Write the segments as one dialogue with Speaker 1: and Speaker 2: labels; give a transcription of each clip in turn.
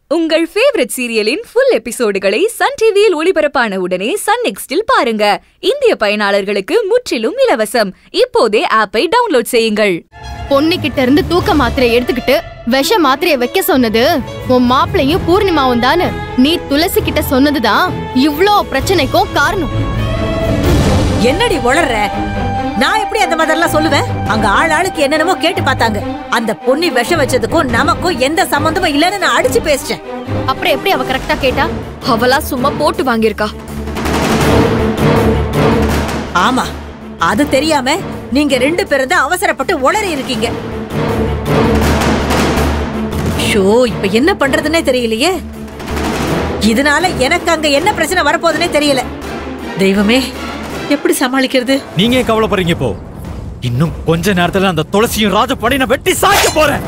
Speaker 1: உங்கள் ஃபேவரட் சீரியலின் ஃபுல் எபிசோடுகளை சன் டிவியில் ஒளிபரப்பான உடனே சன் நெக்ஸ்டில் பாருங்க இந்திய பயனாளர்களுக்கு முற்றிலும் இலவசம் இப்போதே ஆப்பை டவுன்லோட் செய்யுங்கள்
Speaker 2: பொண்ணு கிட்ட இருந்து தூக்க மாத்திரை எடுத்துக்கிட்டு விஷ மாத்திரைய வைக்க சொன்னது உன் மாப்பிளையும் பூர்ணிமாவும் தானு நீ துளசி கிட்ட சொன்னதுதான் இவ்ளோ பிரச்சனைக்கும் காரணம்
Speaker 3: என்னடி உளர்ற நான் எப்படி அந்த மாதிரிலாம் சொல்லுவேன் அங்க ஆள் ஆளுக்கு என்னென்னமோ கேட்டு பார்த்தாங்க அந்த பொண்ணி விஷம் வச்சதுக்கும் நமக்கும் எந்த சம்பந்தமும் இல்லைன்னு நான் அடிச்சு பேசிட்டேன்
Speaker 2: அப்புறம் எப்படி அவ கரெக்டா கேட்டா
Speaker 1: அவளா சும்மா போட்டு வாங்கியிருக்கா
Speaker 3: ஆமா அது தெரியாம நீங்க ரெண்டு பேரும் தான் அவசரப்பட்டு உளறி இருக்கீங்க ஷோ இப்ப என்ன பண்றதுன்னே தெரியலையே இதனால எனக்கு அங்க என்ன பிரச்சனை வரப்போகுதுன்னே தெரியல தெய்வமே எப்படி சமாளிக்கிறது
Speaker 4: நீங்க ஏன் கவலைப்படுறீங்க இப்போ இன்னும் கொஞ்ச நேரத்துல அந்த துளசியும் ராஜபாடி நான் வெட்டி சாய்க்க போறேன்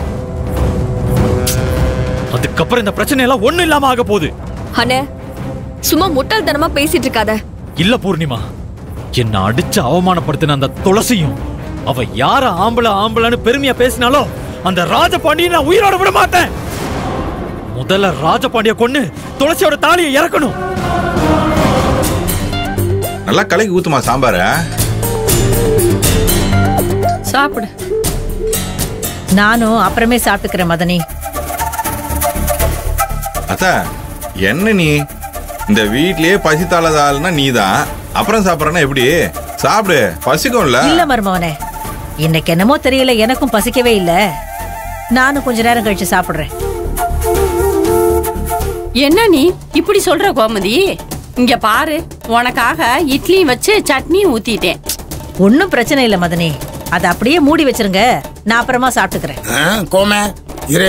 Speaker 4: அதுக்கப்புறம் இந்த பிரச்சனை எல்லாம் ஒண்ணு இல்லாம ஆக போகுது
Speaker 1: அண்ணே சும்மா முட்டாள்தனமா பேசிட்டு இருக்காத
Speaker 4: இல்ல பூர்ணிமா என்ன அடிச்சு அவமானப்படுத்தின அந்த துளசியும் அவ யார ஆம்பளை ஆம்பளைன்னு பெருமையா பேசினாலோ அந்த ராஜபாண்டியை நான் உயிரோட விட மாட்டேன் முதல்ல ராஜபாண்டிய கொன்னு துளசியோட தாலியை இறக்கணும்
Speaker 5: நல்லா கலக்கி ஊத்துமா சாம்பார
Speaker 3: சாப்பிடு நானும் அப்புறமே சாப்பிட்டுக்கிறேன் மதனி
Speaker 5: அத்தா என்ன நீ இந்த வீட்லயே பசி தாளதாள்னா நீ தான் அப்புறம் சாப்பிட்றனா எப்படி சாப்பிடு பசிக்கும்ல
Speaker 3: இல்ல மருமவனே இன்னைக்கு என்னமோ தெரியல எனக்கும் பசிக்கவே இல்ல நானும் கொஞ்ச நேரம் கழிச்சு சாப்பிடுறேன்
Speaker 6: என்ன நீ இப்படி சொல்ற கோமதி இங்க பாரு உனக்காக இட்லியும் வச்சு சட்னியும் ஊத்திட்டேன்
Speaker 3: ஒன்னும் பிரச்சனை இல்ல மதனி அதை அப்படியே மூடி வச்சிருங்க நான் அப்புறமா சாப்பிட்டுக்கிறேன்
Speaker 7: ஆ, கோமே இரு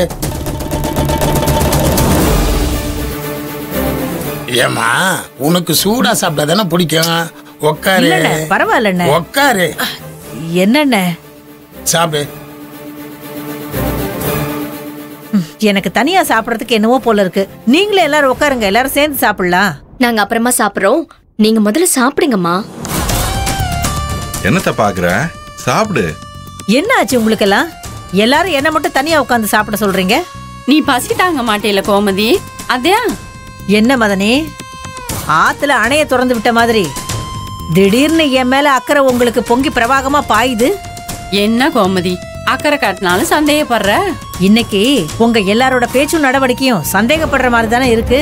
Speaker 7: ஏமா உனக்கு சூடா சாப்பிட்டா தானே பிடிக்கும் உக்காரு
Speaker 3: இல்லண்ணே பரவாயில்லண்ணே
Speaker 7: உக்காரு
Speaker 3: என்னண்ணே
Speaker 7: சாப்பிடு
Speaker 3: ம், எனக்கு தனியா சாப்பிடறதுக்கு என்னவோ போல இருக்கு நீங்களே எல்லாரும் உட்காருங்க எல்லாரும் சேர்ந்து சாப்பிடலாம்
Speaker 8: நாங்க அப்புறமா சாப்பிடுறோம் நீங்க முதல்ல சாப்பிடுங்கம்மா
Speaker 5: என்னத்த பாக்குற சாப்பிடு
Speaker 3: என்ன ஆச்சு உங்களுக்கெல்லாம் எல்லாரும் என்ன மட்டும் தனியா உட்காந்து சாப்பிட சொல்றீங்க
Speaker 6: நீ பசி தாங்க மாட்டேல கோமதி அதான்
Speaker 3: என்ன மதனி ஆத்துல அணைய திறந்து விட்ட மாதிரி திடீர்னு என் மேல அக்கறை உங்களுக்கு பொங்கி பிரவாகமா பாயுது
Speaker 6: என்ன கோமதி அக்கறை காட்டினாலும் சந்தேகப்படுற
Speaker 3: இன்னைக்கு உங்க எல்லாரோட பேச்சும் நடவடிக்கையும் சந்தேகப்படுற மாதிரி தானே இருக்கு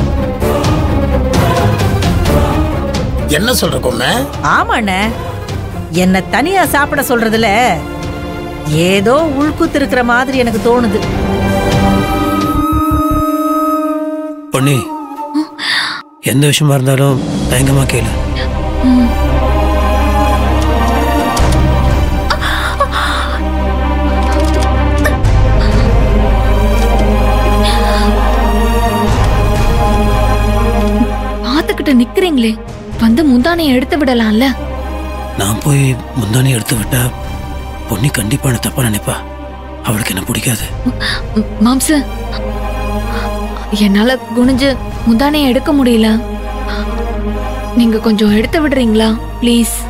Speaker 7: என்ன சொல்ற கோமே
Speaker 3: ஆமாண்ணே என்ன தனியா சாப்பிட சொல்றதுல ஏதோ உள்குத்து இருக்கிற மாதிரி எனக்கு தோணுது
Speaker 9: பொண்ணு எந்த விஷயமா இருந்தாலும் தயங்கமா கேளு
Speaker 2: பாத்துக்கிட்டு நிக்கிறீங்களே வந்து முந்தானைய எடுத்து விடலாம்ல
Speaker 9: நான் போய் முந்தானி எடுத்து விட்டா பொண்ணு கண்டிப்பா என்ன தப்பா நினைப்பா அவளுக்கு என்ன பிடிக்காது
Speaker 2: மாம்ச என்னால குனிஞ்சு முந்தானைய எடுக்க முடியல நீங்க கொஞ்சம் எடுத்து விடுறீங்களா ப்ளீஸ்